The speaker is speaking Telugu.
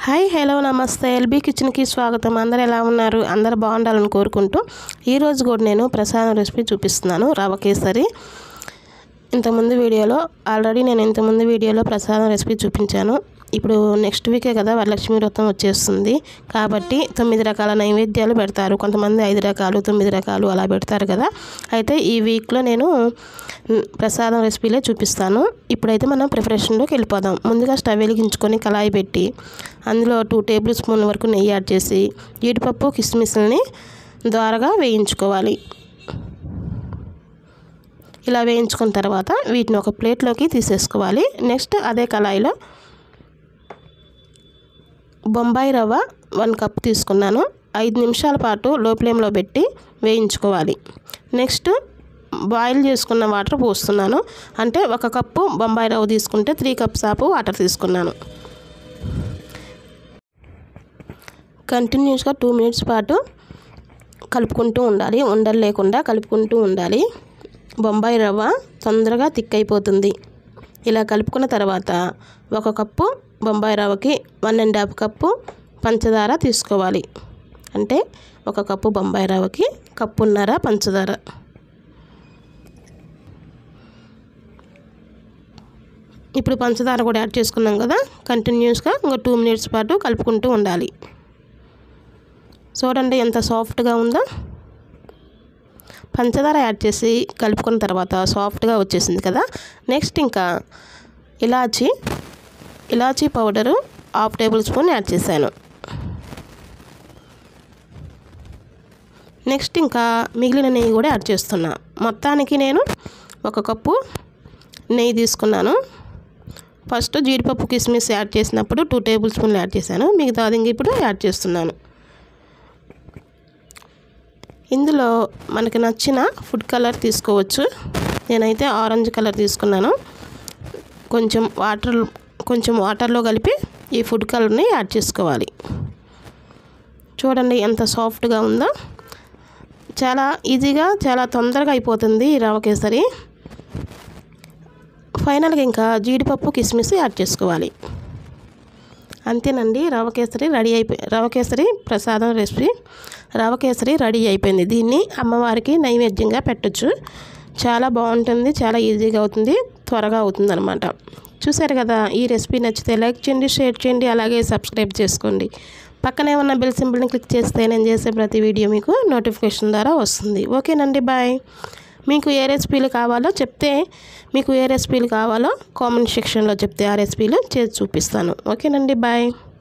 హాయ్ హలో నమస్తే ఎల్బీ కిచెన్కి స్వాగతం అందరు ఎలా ఉన్నారు అందరు బాగుండాలని కోరుకుంటూ ఈరోజు కూడా నేను ప్రసాదం రెసిపీ చూపిస్తున్నాను రవ కేసరి ఇంతకుముందు వీడియోలో ఆల్రెడీ నేను ఇంతకుముందు వీడియోలో ప్రసాదం రెసిపీ చూపించాను ఇప్పుడు నెక్స్ట్ వీకే కదా వరలక్ష్మి వ్రతం వచ్చేస్తుంది కాబట్టి తొమ్మిది రకాల నైవేద్యాలు పెడతారు కొంతమంది ఐదు రకాలు తొమ్మిది రకాలు అలా పెడతారు కదా అయితే ఈ వీక్లో నేను మ్, ప్రసాదం రెసిపీలే చూపిస్తాను ఇప్పుడైతే మనం ప్రిపరేషన్లోకి వెళ్ళిపోదాం ముందుగా స్టవ్ వెలిగించుకొని కళాయి పెట్టి అందులో టూ టేబుల్ స్పూన్ వరకు నెయ్యి యాడ్ చేసి జీడిపప్పు కిస్మిస్ని ద్వారగా వేయించుకోవాలి ఇలా వేయించుకున్న తర్వాత వీటిని ఒక ప్లేట్లోకి తీసేసుకోవాలి నెక్స్ట్ అదే కళాయిలో బొంబాయి రవ్వ వన్ కప్ తీసుకున్నాను ఐదు నిమిషాల పాటు లో ఫ్లేమ్లో పెట్టి వేయించుకోవాలి నెక్స్ట్ బాయిల్ చేసుకున్న వాటర్ పోస్తున్నాను అంటే ఒక కప్పు బొంబాయి రవ్వ తీసుకుంటే త్రీ కప్స్ ఆపు వాటర్ తీసుకున్నాను కంటిన్యూస్గా టూ మినిట్స్ పాటు కలుపుకుంటూ ఉండాలి ఉండలు లేకుండా కలుపుకుంటూ ఉండాలి బొంబాయి రవ్వ తొందరగా థిక్ అయిపోతుంది ఇలా కలుపుకున్న తర్వాత ఒక కప్పు బొంబాయి రవ్వకి వన్ అండ్ హాఫ్ కప్పు పంచదార తీసుకోవాలి అంటే ఒక కప్పు బొంబాయి రవ్వకి కప్పున్నర పంచదార ఇప్పుడు పంచదార కూడా యాడ్ చేసుకున్నాం కదా కంటిన్యూస్గా ఇంకో టూ మినిట్స్ పాటు కలుపుకుంటూ ఉండాలి చూడండి ఎంత సాఫ్ట్గా ఉందో పంచదార యాడ్ చేసి కలుపుకున్న తర్వాత సాఫ్ట్గా వచ్చేసింది కదా నెక్స్ట్ ఇంకా ఇలాచి ఇలాచీ powder half tablespoon add చేశాను నెక్స్ట్ ఇంకా మిగిలిన నెయ్యి కూడా యాడ్ చేస్తున్నా మొత్తానికి నేను ఒక కప్పు నెయ్యి తీసుకున్నాను ఫస్ట్ జీడిపప్పు కిస్మిస్ యాడ్ చేసినప్పుడు టూ టేబుల్ స్పూన్లు యాడ్ చేశాను మిగతాది ఇంక ఇప్పుడు యాడ్ చేస్తున్నాను ఇందులో మనకి నచ్చిన ఫుడ్ కలర్ తీసుకోవచ్చు నేనైతే ఆరెంజ్ కలర్ తీసుకున్నాను కొంచెం వాటర్ కొంచెం వాటర్లో కలిపి ఈ ఫుడ్ కలర్ని యాడ్ చేసుకోవాలి చూడండి ఎంత సాఫ్ట్గా ఉందో చాలా ఈజీగా చాలా తొందరగా అయిపోతుంది ఈ రవ కేసరి ఫైనల్గా ఇంకా జీడిపప్పు కిస్మిస్ యాడ్ చేసుకోవాలి అంతేనండి రవ కేసరి రెడీ అయిపోయి రవ కేసరి ప్రసాదం రెసిపీ రవ కేసరి రెడీ అయిపోయింది దీన్ని అమ్మవారికి నైవేద్యంగా పెట్టచ్చు చాలా బాగుంటుంది చాలా ఈజీగా అవుతుంది త్వరగా అవుతుంది అనమాట చూసారు కదా ఈ రెసిపీ నచ్చితే లైక్ చేయండి షేర్ చేయండి అలాగే సబ్స్క్రైబ్ చేసుకోండి పక్కనే ఉన్న బెల్ సింబల్ని క్లిక్ చేస్తే నేను చేసే ప్రతి వీడియో మీకు నోటిఫికేషన్ ద్వారా వస్తుంది ఓకేనండి బాయ్ మీకు ఏ రెసిపీలు కావాలో చెప్తే మీకు ఏ రెసిపీలు కావాలో కామెంట్ సెక్షన్లో చెప్తే ఆ రెసిపీలు చేసి చూపిస్తాను ఓకేనండి బాయ్